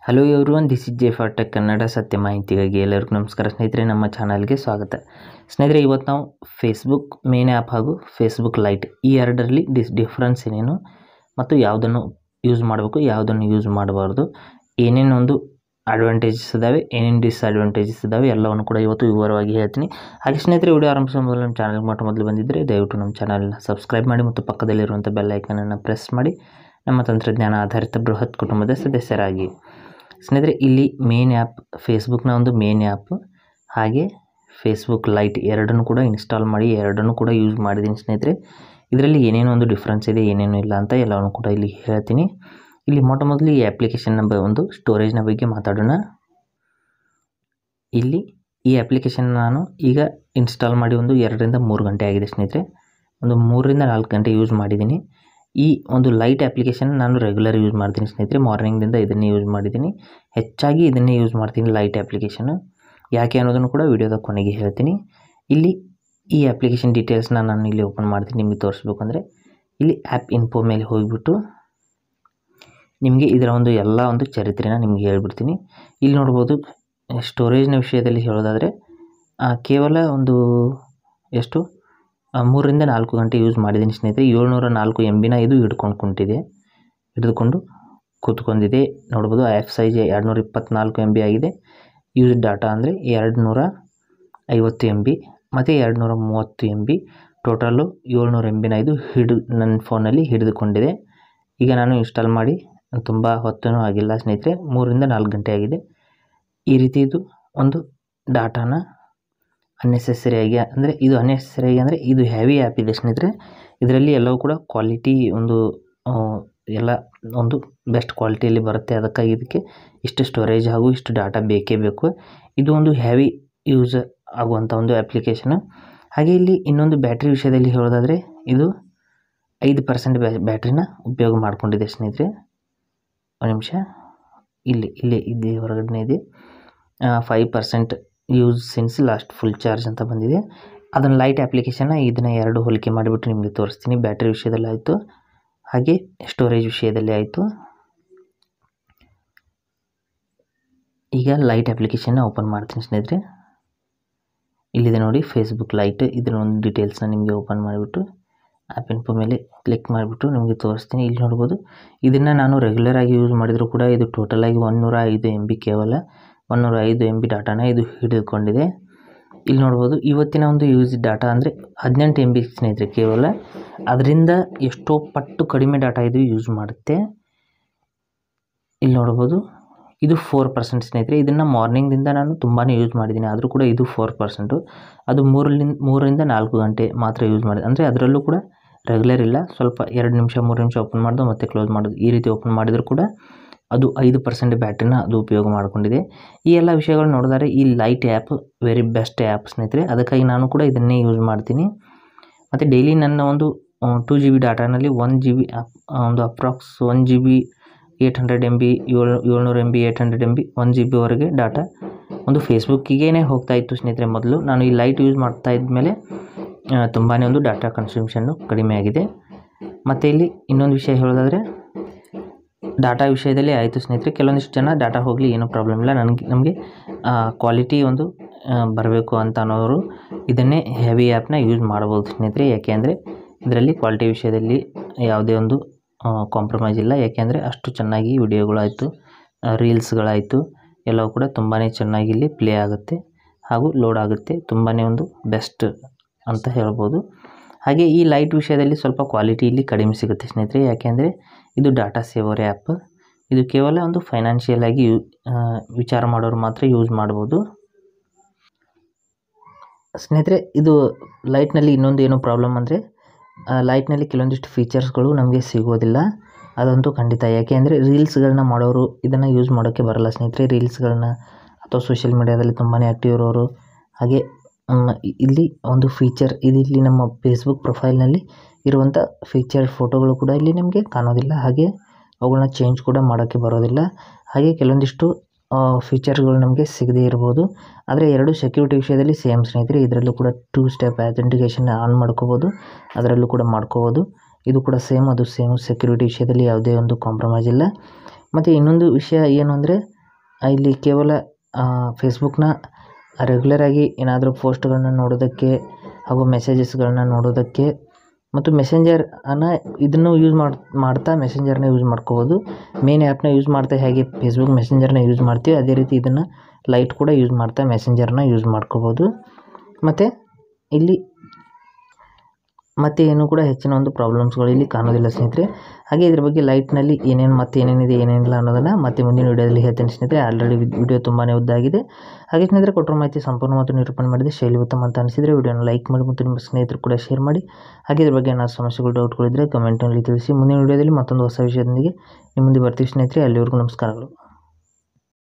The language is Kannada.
hello everyone this is J for tech Kannada ಸತ್ಯ ಮಾಹಿತಿಗಾಗಿ ಎಲ್ಲರಿಗೂ ನಮಸ್ಕಾರ ಸ್ನೇಹಿತರೆ ನಮ್ಮ ಚಾನಲ್ಗೆ ಸ್ವಾಗತ ಸ್ನೇಹಿತರೆ ಇವತ್ತು ನಾವು ಫೇಸ್ಬುಕ್ ಮೇನ್ ಆ್ಯಪ್ ಹಾಗೂ ಫೇಸ್ಬುಕ್ ಲೈಟ್ ಈ ಎರಡರಲ್ಲಿ ಡಿಸ್ ಡಿಫ್ರೆನ್ಸ್ ಏನೇನು ಮತ್ತು ಯಾವುದನ್ನು ಯೂಸ್ ಮಾಡಬೇಕು ಯಾವುದನ್ನು ಯೂಸ್ ಮಾಡಬಾರ್ದು ಏನೇನು ಒಂದು ಅಡ್ವಾಂಟೇಜಸ್ ಇದ್ದಾವೆ ಏನೇನು ಡಿಸ್ಅಡ್ವಾಂಟೇಜಸ್ ಇದ್ದಾವೆ ಎಲ್ಲವನ್ನು ಕೂಡ ಇವತ್ತು ವಿವರವಾಗಿ ಹೇಳ್ತೀನಿ ಹಾಗೆ ಸ್ನೇಹಿತರೆ ವಿಡಿಯೋ ಆರಂಭಿಸೋ ಮೊದಲು ನಮ್ಮ ಚಾನಲ್ಗೆ ಮೊಟ್ಟ ಮೊದಲು ಬಂದಿದ್ದರೆ ದಯವಿಟ್ಟು ನಮ್ಮ ಚಾನಲ್ನ ಸಬ್ಸ್ಕ್ರೈಬ್ ಮಾಡಿ ಮತ್ತು ಪಕ್ಕದಲ್ಲಿರುವಂಥ ಬೆಲ್ ಐಕನನ್ನು ಪ್ರೆಸ್ ಮಾಡಿ ನಮ್ಮ ತಂತ್ರಜ್ಞಾನ ಆಧಾರಿತ ಬೃಹತ್ ಕುಟುಂಬದ ಸದಸ್ಯರಾಗಿ ಸ್ನೇಹಿತರೆ ಇಲ್ಲಿ ಮೇನ್ ಆ್ಯಪ್ ಫೇಸ್ಬುಕ್ನ ಒಂದು ಮೇನ್ ಆ್ಯಪ್ ಹಾಗೆ ಫೇಸ್ಬುಕ್ ಲೈಟ್ ಎರಡನ್ನೂ ಕೂಡ ಇನ್ಸ್ಟಾಲ್ ಮಾಡಿ ಎರಡನ್ನೂ ಕೂಡ ಯೂಸ್ ಮಾಡಿದ್ದೀನಿ ಸ್ನೇಹಿತರೆ ಇದರಲ್ಲಿ ಏನೇನೋ ಒಂದು ಡಿಫ್ರೆನ್ಸ್ ಇದೆ ಏನೇನು ಇಲ್ಲ ಅಂತ ಎಲ್ಲವನ್ನು ಕೂಡ ಇಲ್ಲಿ ಹೇಳ್ತೀನಿ ಇಲ್ಲಿ ಮೊಟ್ಟ ಮೊದಲು ಈ ಅಪ್ಲಿಕೇಶನ್ನ ಬ ಒಂದು ಸ್ಟೋರೇಜ್ನ ಬಗ್ಗೆ ಮಾತಾಡೋಣ ಇಲ್ಲಿ ಈ ಅಪ್ಲಿಕೇಶನ್ ನಾನು ಈಗ ಇನ್ಸ್ಟಾಲ್ ಮಾಡಿ ಒಂದು ಎರಡರಿಂದ ಮೂರು ಗಂಟೆ ಆಗಿದೆ ಸ್ನೇಹಿತರೆ ಒಂದು ಮೂರರಿಂದ ನಾಲ್ಕು ಗಂಟೆ ಯೂಸ್ ಮಾಡಿದ್ದೀನಿ ಈ ಒಂದು ಲೈಟ್ ಅಪ್ಲಿಕೇಶನ್ ನಾನು ರೆಗ್ಯುಲರ್ ಯೂಸ್ ಮಾಡ್ತೀನಿ ಸ್ನೇಹಿತರೆ ಮಾರ್ನಿಂಗ್ದಿಂದ ಇದನ್ನೇ ಯೂಸ್ ಮಾಡಿದ್ದೀನಿ ಹೆಚ್ಚಾಗಿ ಇದನ್ನೇ ಯೂಸ್ ಮಾಡ್ತೀನಿ ಲೈಟ್ ಅಪ್ಲಿಕೇಶನ್ ಯಾಕೆ ಅನ್ನೋದನ್ನು ಕೂಡ ವಿಡಿಯೋದ ಕೊನೆಗೆ ಹೇಳ್ತೀನಿ ಇಲ್ಲಿ ಈ ಅಪ್ಲಿಕೇಶನ್ ಡೀಟೇಲ್ಸ್ನ ನಾನು ಇಲ್ಲಿ ಓಪನ್ ಮಾಡ್ತೀನಿ ನಿಮಗೆ ತೋರಿಸ್ಬೇಕು ಅಂದರೆ ಇಲ್ಲಿ ಆ್ಯಪ್ ಇನ್ಫೋ ಮೇಲೆ ಹೋಗಿಬಿಟ್ಟು ನಿಮಗೆ ಇದರ ಒಂದು ಎಲ್ಲ ಒಂದು ಚರಿತ್ರೆನ ನಿಮಗೆ ಹೇಳ್ಬಿಡ್ತೀನಿ ಇಲ್ಲಿ ನೋಡ್ಬೋದು ಸ್ಟೋರೇಜ್ನ ವಿಷಯದಲ್ಲಿ ಹೇಳೋದಾದರೆ ಕೇವಲ ಒಂದು ಎಷ್ಟು ಮೂರರಿಂದ ನಾಲ್ಕು ಗಂಟೆ ಯೂಸ್ ಮಾಡಿದ್ದೀನಿ ಸ್ನೇಹಿತರೆ ಏಳ್ನೂರ ನಾಲ್ಕು ಎಮ್ ಬಿನ ಇದು ಹಿಡ್ಕೊಂಡು ಕುಂಟಿದೆ ಹಿಡಿದುಕೊಂಡು ಕೂತ್ಕೊಂಡಿದೆ ನೋಡ್ಬೋದು ಆ್ಯಪ್ ಸೈಜ್ ಎರಡು ನೂರ ಇಪ್ಪತ್ತ್ನಾಲ್ಕು ಎಮ್ ಬಿ ಆಗಿದೆ ಯೂಸ್ ಡಾಟಾ ಅಂದರೆ ಎರಡು ನೂರ ಐವತ್ತು ಎಮ್ ಬಿ ಮತ್ತು ಎರಡು ನೂರ ಮೂವತ್ತು ಎಮ್ ಬಿ ಟೋಟಲ್ಲು ಏಳ್ನೂರು ಎಮ್ ಬಿನ ಇದು ಹಿಡಿದು ನನ್ನ ಫೋನಲ್ಲಿ ಹಿಡಿದುಕೊಂಡಿದೆ ಈಗ ನಾನು ಇನ್ಸ್ಟಾಲ್ ಮಾಡಿ ತುಂಬ ಹೊತ್ತೂ ಆಗಿಲ್ಲ ಸ್ನೇಹಿತರೆ ಮೂರರಿಂದ ನಾಲ್ಕು ಗಂಟೆ ಆಗಿದೆ ಈ ರೀತಿ ಇದು ಒಂದು ಡಾಟಾನ ಅನ್ನೆಸೆಸರಿಯಾಗಿ ಅಂದರೆ ಇದು ಅನ್ನೆಸೆಸರಿಯಾಗಿ ಅಂದರೆ ಇದು ಹೆವಿ ಆ್ಯಪ್ ಇದೆ ಸ್ನೇಹಿತರೆ ಇದರಲ್ಲಿ ಎಲ್ಲವೂ ಕೂಡ ಕ್ವಾಲಿಟಿ ಒಂದು ಎಲ್ಲ ಒಂದು ಬೆಸ್ಟ್ ಕ್ವಾಲಿಟಿಯಲ್ಲಿ ಬರುತ್ತೆ ಅದಕ್ಕಾಗಿ ಇದಕ್ಕೆ ಇಷ್ಟು ಸ್ಟೋರೇಜ್ ಹಾಗೂ ಇಷ್ಟು ಡಾಟಾ ಬೇಕೇ ಬೇಕು ಇದು ಒಂದು ಹೆವಿ ಯೂಸ್ ಆಗುವಂಥ ಒಂದು ಅಪ್ಲಿಕೇಶನ್ ಹಾಗೆ ಇಲ್ಲಿ ಇನ್ನೊಂದು ಬ್ಯಾಟ್ರಿ ವಿಷಯದಲ್ಲಿ ಹೇಳೋದಾದರೆ ಇದು ಐದು ಪರ್ಸೆಂಟ್ ಬ್ಯಾಟ್ರಿನ ಉಪಯೋಗ ಮಾಡಿಕೊಂಡಿದೆ ಸ್ನೇಹಿತರೆ ಒಂದು ನಿಮಿಷ ಇಲ್ಲಿ ಇಲ್ಲಿ ಇದೆ ಹೊರಗಡೆ ಇದೆ five percent use since last full charge ಅಂತ ಬಂದಿದೆ ಅದನ್ನು ಲೈಟ್ ಅಪ್ಲಿಕೇಶನ್ನ ಇದನ್ನು ಎರಡು ಹೋಲಿಕೆ ಮಾಡಿಬಿಟ್ಟು ನಿಮಗೆ ತೋರಿಸ್ತೀನಿ ಬ್ಯಾಟ್ರಿ ವಿಷಯದಲ್ಲಿ ಆಯಿತು ಹಾಗೆ ಸ್ಟೋರೇಜ್ ವಿಷಯದಲ್ಲಿ ಆಯಿತು ಈಗ ಲೈಟ್ ಅಪ್ಲಿಕೇಶನ್ನ ಓಪನ್ ಮಾಡ್ತೀನಿ ಸ್ನೇಹಿತರೆ ಇಲ್ಲಿದೆ ನೋಡಿ ಫೇಸ್ಬುಕ್ ಲೈಟ್ ಇದರ ಒಂದು ಡೀಟೇಲ್ಸ್ನ ನಿಮಗೆ ಓಪನ್ ಮಾಡಿಬಿಟ್ಟು ಆ್ಯಪ್ ಇನ್ಫೋ ಮೇಲೆ ಕ್ಲಿಕ್ ಮಾಡಿಬಿಟ್ಟು ನಿಮಗೆ ತೋರಿಸ್ತೀನಿ ಇಲ್ಲಿ ನೋಡ್ಬೋದು ಇದನ್ನು ನಾನು ರೆಗ್ಯುಲರಾಗಿ ಯೂಸ್ ಮಾಡಿದರೂ ಕೂಡ ಇದು ಟೋಟಲಾಗಿ ಒನ್ನೂರ ಐದು ಎಮ್ ಬಿ ಕೇವಲ ಒನ್ನೂರ ಐದು ಎಮ್ ಬಿ ಡಾಟಾನ ಇದು ಹಿಡಿದುಕೊಂಡಿದೆ ಇಲ್ಲಿ ನೋಡ್ಬೋದು ಇವತ್ತಿನ ಒಂದು ಯೂಸ್ ಡಾಟಾ ಅಂದರೆ ಹದಿನೆಂಟು ಎಮ್ ಬಿ ಸ್ನೇಹಿತರೆ ಕೇವಲ ಅದರಿಂದ ಎಷ್ಟೋ ಪಟ್ಟು ಕಡಿಮೆ ಡಾಟಾ ಇದು ಯೂಸ್ ಮಾಡುತ್ತೆ ಇಲ್ಲಿ ನೋಡ್ಬೋದು ಇದು ಫೋರ್ ಪರ್ಸೆಂಟ್ ಸ್ನೇಹಿತರೆ ಇದನ್ನು ಮಾರ್ನಿಂಗ್ದಿಂದ ನಾನು ತುಂಬಾ ಯೂಸ್ ಮಾಡಿದ್ದೀನಿ ಆದರೂ ಕೂಡ ಇದು ಫೋರ್ ಪರ್ಸೆಂಟು ಅದು ಮೂರರಿಂದ ಮೂರರಿಂದ ನಾಲ್ಕು ಗಂಟೆ ಮಾತ್ರ ಯೂಸ್ ಮಾಡಿದೆ ಅಂದರೆ ಅದರಲ್ಲೂ ಕೂಡ ರೆಗ್ಯುಲರ್ ಇಲ್ಲ ಸ್ವಲ್ಪ ಎರಡು ನಿಮಿಷ ಮೂರು ನಿಮಿಷ ಓಪನ್ ಮಾಡೋದು ಮತ್ತೆ ಕ್ಲೋಸ್ ಮಾಡೋದು ಈ ರೀತಿ ಓಪನ್ ಮಾಡಿದರೂ ಕೂಡ ಅದು ಐದು ಪರ್ಸೆಂಟ್ ಬ್ಯಾಟ್ರಿನ ಅದು ಉಪಯೋಗ ಮಾಡಿಕೊಂಡಿದೆ ಈ ಎಲ್ಲ ವಿಷಯಗಳು ನೋಡಿದರೆ ಈ lite app very best app ಸ್ನೇಹಿತರೆ ಅದಕ್ಕಾಗಿ ನಾನು ಕೂಡ ಇದನ್ನೇ ಯೂಸ್ ಮಾಡ್ತೀನಿ ಮತ್ತು ಡೈಲಿ ನನ್ನ ಒಂದು ಟೂ ಜಿ ಬಿ ಡಾಟಾನಲ್ಲಿ ಒನ್ ಜಿ ಬಿ ಒಂದು approx one G B eight hundred M B ಏಳು ಏಳ್ನೂರು M B eight hundred M B one G ಬಿವರೆಗೆ ಡಾಟಾ ಒಂದು ಫೇಸ್ಬುಕ್ಕಿಗೇ ಹೋಗ್ತಾ ಇತ್ತು ಸ್ನೇಹಿತರೆ ಮೊದಲು ನಾನು ಈ ಲೈಟ್ ಯೂಸ್ ಮಾಡ್ತಾ ಇದ್ಮೇಲೆ ತುಂಬಾ ಒಂದು ಡಾಟಾ ಕನ್ಸ್ಯೂಮ್ಷನ್ನು ಕಡಿಮೆ ಆಗಿದೆ ಮತ್ತು ಇಲ್ಲಿ ಇನ್ನೊಂದು ವಿಷಯ ಹೇಳೋದಾದರೆ ಡಾಟಾ ವಿಷಯದಲ್ಲಿ ಆಯಿತು ಸ್ನೇಹಿತರೆ ಕೆಲವೊಂದಿಷ್ಟು ಜನ ಡಾಟಾ ಹೋಗಲಿ ಏನೂ ಪ್ರಾಬ್ಲಮ್ ಇಲ್ಲ ನನಗೆ ನಮಗೆ ಕ್ವಾಲಿಟಿ ಒಂದು ಬರಬೇಕು ಅಂತ ಅನ್ನೋರು ಇದನ್ನೇ ಹೆವಿ ಆ್ಯಪ್ನ ಯೂಸ್ ಮಾಡ್ಬೋದು ಸ್ನೇಹಿತರೆ ಯಾಕೆ ಅಂದರೆ ಇದರಲ್ಲಿ ಕ್ವಾಲಿಟಿ ವಿಷಯದಲ್ಲಿ ಯಾವುದೇ ಒಂದು ಕಾಂಪ್ರಮೈಸ್ ಇಲ್ಲ ಯಾಕೆಂದರೆ ಅಷ್ಟು ಚೆನ್ನಾಗಿ ವಿಡಿಯೋಗಳಾಯಿತು ರೀಲ್ಸ್ಗಳಾಯಿತು ಎಲ್ಲವೂ ಕೂಡ ತುಂಬಾ ಚೆನ್ನಾಗಿ ಇಲ್ಲಿ ಪ್ಲೇ ಆಗುತ್ತೆ ಹಾಗೂ ಲೋಡ್ ಆಗುತ್ತೆ ತುಂಬಾ ಒಂದು ಬೆಸ್ಟ್ ಅಂತ ಹೇಳ್ಬೋದು ಹಾಗೆ ಈ ಲೈಟ್ ವಿಷಯದಲ್ಲಿ ಸ್ವಲ್ಪ ಕ್ವಾಲಿಟಿ ಇಲ್ಲಿ ಕಡಿಮೆ ಸಿಗುತ್ತೆ ಸ್ನೇಹಿತರೆ ಯಾಕೆಂದರೆ ಇದು ಡಾಟಾ ಸೇವರ್ ಆ್ಯಪ್ ಇದು ಕೇವಲ ಒಂದು ಫೈನಾನ್ಷಿಯಲ್ ಆಗಿ ಯೂ ವಿಚಾರ ಮಾಡೋರು ಮಾತ್ರ ಯೂಸ್ ಮಾಡ್ಬೋದು ಸ್ನೇಹಿತರೆ ಇದು ಲೈಟ್ನಲ್ಲಿ ಇನ್ನೊಂದು ಏನು ಪ್ರಾಬ್ಲಮ್ ಅಂದರೆ ಲೈಟ್ನಲ್ಲಿ ಕೆಲವೊಂದಿಷ್ಟು ಫೀಚರ್ಸ್ಗಳು ನಮಗೆ ಸಿಗೋದಿಲ್ಲ ಅದಂತೂ ಖಂಡಿತ ಯಾಕೆ ಅಂದರೆ ರೀಲ್ಸ್ಗಳನ್ನ ಮಾಡೋರು ಇದನ್ನು ಯೂಸ್ ಮಾಡೋಕ್ಕೆ ಬರಲ್ಲ ಸ್ನೇಹಿತರೆ ರೀಲ್ಸ್ಗಳನ್ನ ಅಥವಾ ಸೋಷಿಯಲ್ ಮೀಡ್ಯಾದಲ್ಲಿ ತುಂಬಾ ಆ್ಯಕ್ಟಿವ್ ಇರೋರು ಹಾಗೆ ಇಲ್ಲಿ ಒಂದು ಫೀಚರ್ ಇದು ಇಲ್ಲಿ ನಮ್ಮ ಫೇಸ್ಬುಕ್ ಪ್ರೊಫೈಲ್ನಲ್ಲಿ ಇರುವಂಥ ಫೀಚರ್ ಫೋಟೋಗಳು ಕೂಡ ಇಲ್ಲಿ ನಿಮಗೆ ಕಾಣೋದಿಲ್ಲ ಹಾಗೆ ಅವುಗಳನ್ನ ಚೇಂಜ್ ಕೂಡ ಮಾಡೋಕ್ಕೆ ಬರೋದಿಲ್ಲ ಹಾಗೆ ಕೆಲವೊಂದಿಷ್ಟು ಫೀಚರ್ಗಳು ನಮಗೆ ಸಿಗದೇ ಇರ್ಬೋದು ಆದರೆ ಎರಡು ಸೆಕ್ಯೂರಿಟಿ ವಿಷಯದಲ್ಲಿ ಸೇಮ್ ಸ್ನೇಹಿತರೆ ಇದರಲ್ಲೂ ಕೂಡ ಟೂ ಸ್ಟೆಪ್ ಅಥೆಂಟಿಕೇಷನ್ ಆನ್ ಮಾಡ್ಕೋಬೋದು ಅದರಲ್ಲೂ ಕೂಡ ಮಾಡ್ಕೋಬೋದು ಇದು ಕೂಡ ಸೇಮ್ ಅದು ಸೇಮ್ ಸೆಕ್ಯೂರಿಟಿ ವಿಷಯದಲ್ಲಿ ಯಾವುದೇ ಒಂದು ಕಾಂಪ್ರಮೈಸ್ ಇಲ್ಲ ಮತ್ತು ಇನ್ನೊಂದು ವಿಷಯ ಏನು ಅಂದರೆ ಇಲ್ಲಿ ಕೇವಲ ಫೇಸ್ಬುಕ್ನ ರೆಗ್ಯುಲರಾಗಿ ಏನಾದರೂ ಪೋಸ್ಟ್ಗಳನ್ನ ನೋಡೋದಕ್ಕೆ ಹಾಗೂ ಮೆಸೇಜಸ್ಗಳನ್ನ ನೋಡೋದಕ್ಕೆ ಮತ್ತು ಮೆಸೆಂಜರ್ ಅನ್ನ ಇದನ್ನು ಯೂಸ್ ಮಾಡಿ ಮಾಡ್ತಾ ಮೆಸೆಂಜರ್ನ ಯೂಸ್ ಮಾಡ್ಕೋಬೋದು ಮೇನ್ ಆ್ಯಪ್ನ ಯೂಸ್ ಮಾಡ್ತಾ ಹೇಗೆ ಫೇಸ್ಬುಕ್ ಮೆಸೆಂಜರ್ನ ಯೂಸ್ ಮಾಡ್ತೀವಿ ಅದೇ ರೀತಿ ಇದನ್ನು ಲೈಟ್ ಕೂಡ ಯೂಸ್ ಮಾಡ್ತಾ ಮೆಸೆಂಜರ್ನ ಯೂಸ್ ಮಾಡ್ಕೋಬೋದು ಮತ್ತು ಇಲ್ಲಿ ಮತ್ತು ಏನು ಕೂಡ ಹೆಚ್ಚಿನ ಒಂದು ಪ್ರಾಬ್ಲಮ್ಸ್ಗಳು ಇಲ್ಲಿ ಕಾಣೋದಿಲ್ಲ ಸ್ನೇಹಿತರೆ ಹಾಗೆ ಇದ್ರ ಬಗ್ಗೆ ಲೈಟ್ನಲ್ಲಿ ಏನೇನು ಮತ್ತೆ ಏನೇನಿದೆ ಏನೇನಿಲ್ಲ ಅನ್ನೋದನ್ನು ಮತ್ತೆ ಮುಂದಿನ ವಿಡಿಯೋದಲ್ಲಿ ಹೇಳ್ತೇನೆ ಸ್ನೇಹಿತರೆ ಆಲ್ರೆಡಿ ವಿಡಿಯೋ ತುಂಬಾ ಉದ್ದಾಗಿದೆ ಹಾಗೆ ಸ್ನೇಹಿತರೆ ಕೊಟ್ಟಿರೋ ಮಾಹಿತಿ ಸಂಪೂರ್ಣ ಮತ್ತು ನಿರೂಪಣೆ ಮಾಡಿದೆ ಶೈಲಿ ಉತ್ತಮ ಅಂತ ಅನಿಸಿದರೆ ವಿಡಿಯೋನ ಲೈಕ್ ಮಾಡಿ ಮತ್ತು ನಿಮ್ಮ ಸ್ನೇಹಿತರು ಕೂಡ ಶೇರ್ ಮಾಡಿ ಹಾಗೆ ಇದ್ರ ಬಗ್ಗೆ ಏನಾದ್ರು ಸಮಸ್ಯೆಗಳು ಡೌಟ್ಗಳಿದ್ದರೆ ಕಮೆಂಟ್ನಲ್ಲಿ ತಿಳಿಸಿ ಮುಂದಿನ ವಿಡಿಯೋದಲ್ಲಿ ಮತ್ತೊಂದು ಹೊಸ ವಿಷಯದೊಂದಿಗೆ ನಿಮ್ಮ ಮುಂದೆ ಬರ್ತೀವಿ ಸ್ನೇಹಿತರೆ ಅಲ್ಲಿವರೆಗೂ ನಮಸ್ಕಾರಗಳು